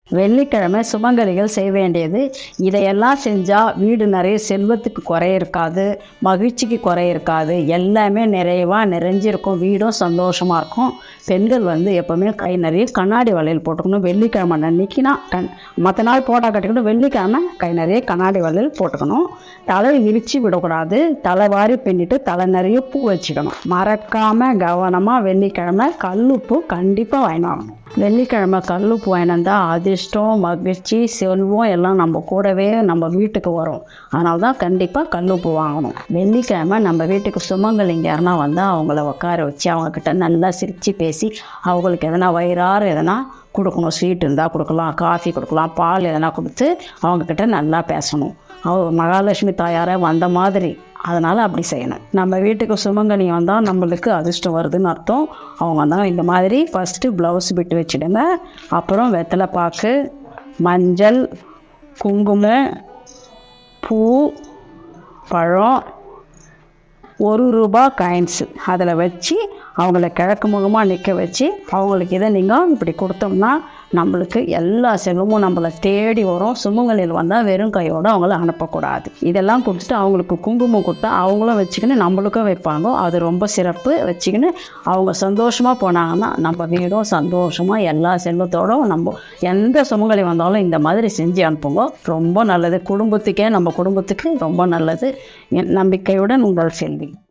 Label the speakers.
Speaker 1: வெள்ளிக்கிழமை சுமங்கலிகள் செய்ய வேண்டியது இதையெல்லாம் செஞ்சால் வீடு நிறைய செல்வத்துக்கு குறை இருக்காது மகிழ்ச்சிக்கு குறை இருக்காது எல்லாமே நிறைவாக நிறைஞ்சிருக்கும் வீடும் சந்தோஷமாக இருக்கும் பெண்கள் வந்து எப்போவுமே கை நிறைய கண்ணாடி வளையல் போட்டுக்கணும் வெள்ளிக்கிழமை அன்னைக்குனா கண் மற்ற நாள் போட்டா கட்டிக்கணும் வெள்ளிக்கிழமை கை நிறைய கண்ணாடி வளையல் போட்டுக்கணும் தலை விரித்து விடக்கூடாது தலை வாரி பின்னிட்டு தலை நிறைய பூ வச்சுக்கணும் மறக்காமல் கவனமாக வெள்ளிக்கிழமை கல்லுப்பு கண்டிப்பாக வாங்கிட்டு வரணும் வெள்ளிக்கிழமை கல்லுப்பு வாங்கிட்டு வந்தால் அதிர்ஷ்டம் மகிழ்ச்சி செல்வம் எல்லாம் நம்ம கூடவே நம்ம வீட்டுக்கு வரும் அதனால தான் கண்டிப்பாக கல்லுப்பு வாங்கணும் வெள்ளிக்கிழமை நம்ம வீட்டுக்கு சுமங்கலிங்க யாருனா வந்தால் அவங்கள உட்கார வச்சு அவங்கக்கிட்ட நல்லா சிரித்து பேசி அவங்களுக்கு எதனா வயிறாறு எதனா கொடுக்கணும் ஸ்வீட் இருந்தால் கொடுக்கலாம் காஃபி கொடுக்கலாம் பால் எதனா கொடுத்து அவங்கக்கிட்ட நல்லா பேசணும் அவ மகாலட்சுமி தாயாரை வந்த மாதிரி அதனால் அப்படி செய்யணும் நம்ம வீட்டுக்கு சுமங்கலி வந்தால் நம்மளுக்கு அதிர்ஷ்டம் வருதுன்னு அர்த்தம் அவங்க தான் இந்த மாதிரி ஃபஸ்ட்டு ப்ளவுஸ் பிட்டு வச்சுடுங்க அப்புறம் வெத்தலை பாக்கு மஞ்சள் குங்குமம் பூ பழம் ஒரு ரூபா காயின்ஸு அதில் வச்சு அவங்கள கிழக்கு முகமாக நிற்க வச்சு அவங்களுக்கு இதை நீங்கள் இப்படி கொடுத்தோம்னா நம்மளுக்கு எல்லா செல்வமும் நம்மளை தேடி வரும் சுமங்கலில் வந்தால் வெறும் கையோடு அவங்கள அனுப்பக்கூடாது இதெல்லாம் கொடுத்துட்டு அவங்களுக்கு குங்குமம் கொடுத்தா அவங்களும் வச்சுக்கின்னு நம்மளுக்கும் வைப்பாங்க அது ரொம்ப சிறப்பு வச்சுக்கின்னு அவங்க சந்தோஷமாக போனாங்கன்னா நம்ம வீடும் சந்தோஷமாக எல்லா செல்வத்தோடும் நம்ம எந்த சுமங்கலி வந்தாலும் இந்த மாதிரி செஞ்சு அனுப்புங்க ரொம்ப நல்லது குடும்பத்துக்கே நம்ம குடும்பத்துக்கு ரொம்ப நல்லது என் நம்பிக்கையுடன் உங்கள் செல்வி